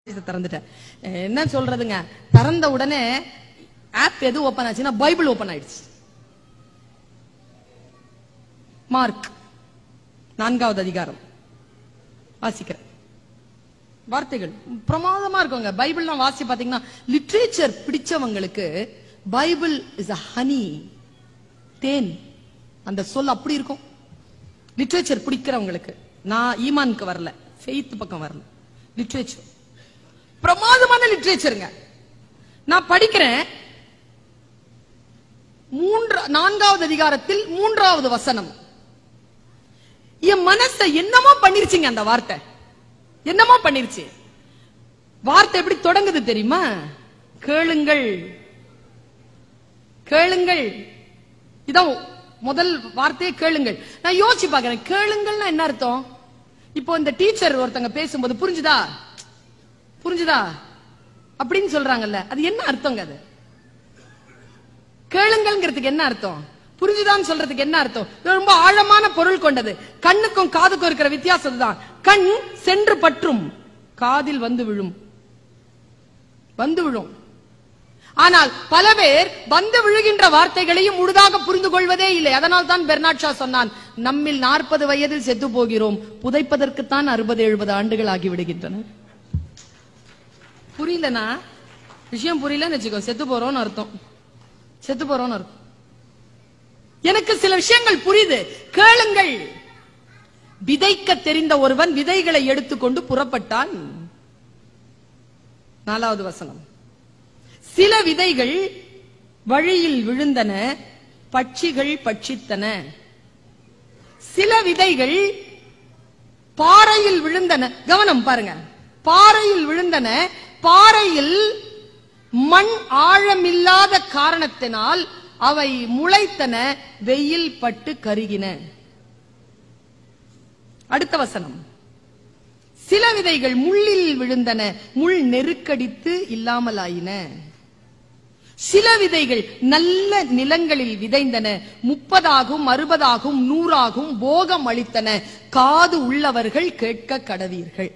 இதை திறந்துட்டேன் அஹ் என்ன சொல்றதுங்க திறந்த உடனே ஆப் எது ஓபன் ஆச்சுன்னா பைபிள் ஓபன் ஆயிடுச்சு மார்க் நான்காவது அதிகாரம் வாசிக்கிறேன் வார்த்தைகள் பிரமாதமா இருக்குங்க பைபிள்லாம் வாசி பாத்தீங்கன்னா லிட்ரேச்சர் பிடிச்சவங்களுக்கு பைபிள் இஸ் அ ஹனி தேன் அந்த சொல் அப்படி இருக்கும் லிட்ரேச்சர் பிடிக்கிறவங்களுக்கு நான் ஈமானுக்கு வரல ஃபெய்த் பக்கம் வரல லிட்ரேச்சர் பிரமாதமான லிட்ரேச்சருங்க நான் படிக்கிறேன் மூன்று நான்காவது அதிகாரத்தில் மூன்றாவது வசனம் என் மனச என்னமோ பண்ணிருச்சுங்க அந்த வார்த்தை என்னமோ பண்ணிருச்சு வார்த்தை எப்படி தொடங்குது தெரியுமா கேளுங்கள் கேளுங்கள் இதான் முதல் வார்த்தையே கேளுங்கள் நான் யோசிச்சு பாக்குறேன் கேளுங்கள்னா என்ன அர்த்தம் இப்போ இந்த டீச்சர் ஒருத்தங்க பேசும்போது புரிஞ்சுதா புரிஞ்சுதா அப்படின்னு சொல்றாங்கல்ல அது என்ன அர்த்தங்க அது கேளுங்கள்ங்கிறதுக்கு என்ன அர்த்தம் புரிஞ்சுதான்னு சொல்றதுக்கு என்ன அர்த்தம் இது ரொம்ப ஆழமான பொருள் கொண்டது கண்ணுக்கும் காதுக்கும் இருக்கிற வித்தியாசம் தான் கண் சென்று பற்றும் காதில் வந்து விழும் வந்து விழும் ஆனால் பல பேர் வந்து விழுகின்ற வார்த்தைகளையும் முழுதாக புரிந்து கொள்வதே இல்லை அதனால் தான் பெர்னாட் ஷா சொன்னான் நம்மில் நாற்பது வயதில் செத்து போகிறோம் புதைப்பதற்குத்தான் அறுபது எழுபது ஆண்டுகள் ஆகிவிடுகின்றன புரியலனா விஷயம் புரியலன்னு வச்சுக்கோ செத்து போறோம்னு அர்த்தம் செத்து போறோம்னு அர்த்தம் எனக்கு சில விஷயங்கள் புரியுது கேளுங்கள் விதைக்க தெரிந்த ஒருவன் விதைகளை எடுத்துக்கொண்டு புறப்பட்டான் நாலாவது வசனம் சில விதைகள் வழியில் விழுந்தன பட்சிகள் பட்சித்தன சில விதைகள் பாறையில் விழுந்தன கவனம் பாருங்க பாறையில் விழுந்தன பாறையில் மண் ஆழமில்லாத காரணத்தினால் அவை முளைத்தன வெயில் பட்டு கருகின அடுத்த வசனம் சில விதைகள் முள்ளில் விழுந்தன முள் நெருக்கடித்து இல்லாமலாயின சில விதைகள் நல்ல நிலங்களில் விதைந்தன முப்பதாகும் அறுபதாகும் நூறாகும் போகம் அளித்தன காது உள்ளவர்கள் கேட்க கடவீர்கள்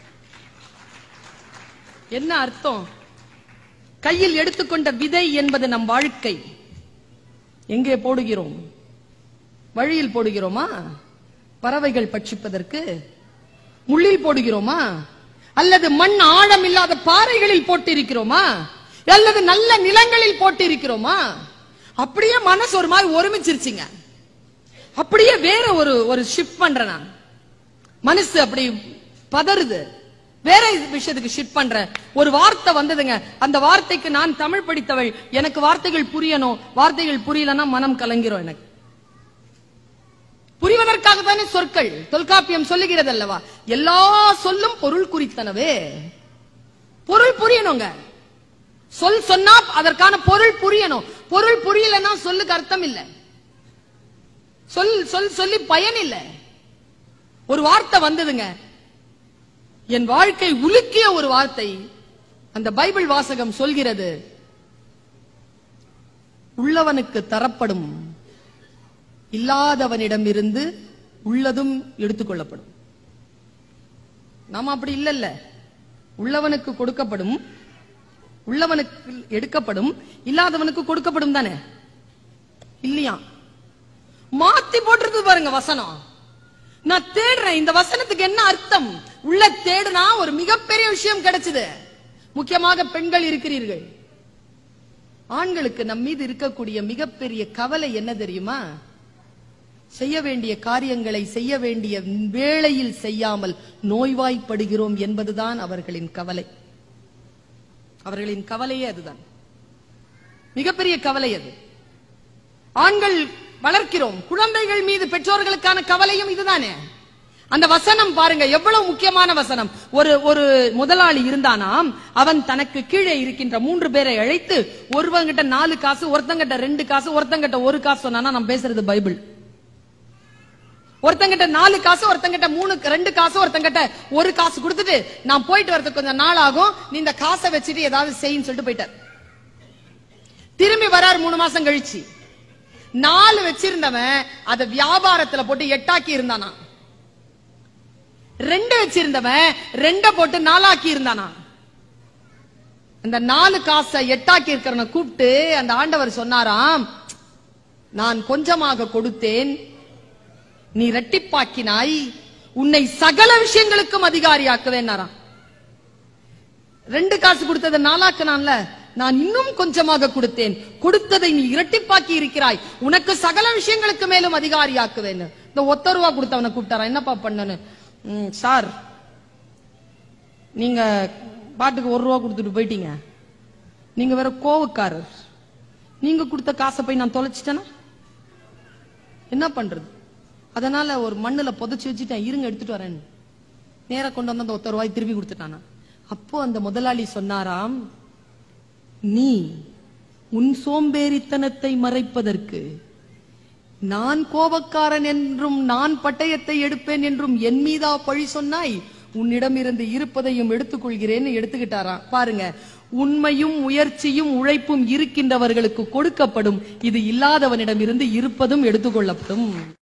என்ன அர்த்தம் கையில் எடுத்துக்கொண்ட விதை என்பது நம் வாழ்க்கை எங்கே போடுகிறோம் வழியில் போடுகிறோமா பறவைகள் பட்சிப்பதற்கு முள்ளில் போடுகிறோமா அல்லது மண் ஆழம் இல்லாத பாறைகளில் போட்டிருக்கிறோமா அல்லது நல்ல நிலங்களில் போட்டிருக்கிறோமா அப்படியே மனசு ஒரு மாதிரி ஒருமிச்சிருச்சுங்க அப்படியே வேற ஒரு ஒரு ஷிஃப்ட் பண்றேன் நான் மனசு அப்படி பதறுது வேற விஷயத்துக்கு ஷிஃப்ட் பண்றேன் ஒரு வார்த்தை வந்ததுங்க அந்த வார்த்தைக்கு நான் தமிழ் படித்தவள் எனக்கு வார்த்தைகள் புரியணும் வார்த்தைகள் புரியலன்னா மனம் கலங்கிரும் எனக்கு புரிவதற்காக தானே சொற்கள் தொல்காப்பியம் சொல்லுகிறது அல்லவா எல்லா சொல்லும் பொருள் குறித்தனவே பொருள் புரியணுங்க சொல் சொன்னா அதற்கான பொருள் புரியணும் பொருள் புரியலன்னா சொல்லுக்கு அர்த்தம் இல்ல சொல் சொல் சொல்லி பயன் இல்ல ஒரு வார்த்தை வந்ததுங்க என் வாழ்க்கை உலுக்கிய ஒரு வார்த்தை அந்த பைபிள் வாசகம் சொல்கிறது உள்ளவனுக்கு தரப்படும் இல்லாதவனிடம் இருந்து உள்ளதும் எடுத்துக்கொள்ளப்படும் நாம அப்படி இல்லல்ல உள்ளவனுக்கு கொடுக்கப்படும் உள்ளவனுக்கு எடுக்கப்படும் இல்லாதவனுக்கு கொடுக்கப்படும் தானே இல்லையா மாத்தி போட்டிருக்கு பாருங்க வசனம் நான் தேடுறேன் இந்த வசனத்துக்கு என்ன அர்த்தம் உள்ள தேடுனா ஒரு மிகப்பெரிய விஷயம் கிடைச்சது முக்கியமாக பெண்கள் இருக்கிறீர்கள் ஆண்களுக்கு நம் மீது இருக்கக்கூடிய மிகப்பெரிய கவலை என்ன தெரியுமா செய்ய வேண்டிய காரியங்களை செய்ய வேண்டிய வேளையில் செய்யாமல் நோய்வாய்ப்படுகிறோம் என்பதுதான் அவர்களின் கவலை அவர்களின் கவலையே அதுதான் மிகப்பெரிய கவலை அது ஆண்கள் வளர்க்கிறோம் குழந்தைகள் மீது பெற்றோர்களுக்கான கவலையும் இதுதானே அந்த வசனம் பாருங்க எவ்வளவு முக்கியமான வசனம் ஒரு ஒரு முதலாளி இருந்தானாம் அவன் தனக்கு கீழே இருக்கின்ற மூன்று பேரை அழைத்து ஒருவங்கிட்ட நாலு காசு ஒருத்தங்கிட்ட ரெண்டு காசு ஒருத்தங்கிட்ட ஒரு காசு சொன்னானா நான் பேசுறது பைபிள் ஒருத்தங்கிட்ட நாலு காசு ஒருத்தங்கிட்ட மூணு ரெண்டு காசு ஒருத்தங்கிட்ட ஒரு காசு கொடுத்துட்டு நான் போயிட்டு வரதுக்கு கொஞ்சம் நாள் ஆகும் நீ இந்த காசை வச்சுட்டு ஏதாவது செய்யின்னு சொல்லிட்டு போயிட்டார் திரும்பி வரார் மூணு மாசம் கழிச்சு நாலு வச்சிருந்தவன் அத வியாபாரத்துல போட்டு எட்டாக்கி இருந்தானா ரெண்டு வச்சிருந்தவன் ரெண்ட போட்டு நாலாக்கி இருந்தானா அந்த நாலு காசை எட்டாக்கி இருக்கிறவனை கூப்பிட்டு அந்த ஆண்டவர் சொன்னாராம் நான் கொஞ்சமாக கொடுத்தேன் நீ ரெட்டிப்பாக்கினாய் உன்னை சகல விஷயங்களுக்கும் அதிகாரியாக்குவேன்னாராம் ரெண்டு காசு கொடுத்ததை நாளாக்குனான்ல நான் இன்னும் கொஞ்சமாக கொடுத்தேன் கொடுத்ததை நீ இரட்டிப்பாக்கி இருக்கிறாய் உனக்கு சகல விஷயங்களுக்கு மேலும் அதிகாரியாக்குவேன் இந்த ஒத்த ரூபா கொடுத்தவனை கூப்பிட்டாரா என்னப்பா பண்ணனு ம், சார் நீங்க பாட்டுக்கு ஒரு ரூபா கொடுத்துட்டு போயிட்டீங்க நீங்க வேற கோவக்காரர் நீங்க கொடுத்த காசை போய் நான் தொலைச்சிட்டேனா என்ன பண்றது அதனால ஒரு மண்ணுல புதைச்சு வச்சுட்டேன் இருங்க எடுத்துட்டு வரேன் நேரா கொண்டு வந்து அந்த ஒத்த ரூபாய் திருப்பி கொடுத்துட்டானா அப்போ அந்த முதலாளி சொன்னாராம் நீ உன் சோம்பேறித்தனத்தை மறைப்பதற்கு நான் கோபக்காரன் என்றும் நான் பட்டயத்தை எடுப்பேன் என்றும் என் மீதா பழி சொன்னாய் உன்னிடமிருந்து இருப்பதையும் எடுத்துக்கொள்கிறேன்னு எடுத்துக்கிட்டாராம் பாருங்க உண்மையும் முயற்சியும் உழைப்பும் இருக்கின்றவர்களுக்கு கொடுக்கப்படும் இது இல்லாதவனிடமிருந்து இருப்பதும் எடுத்துக்கொள்ளப்படும்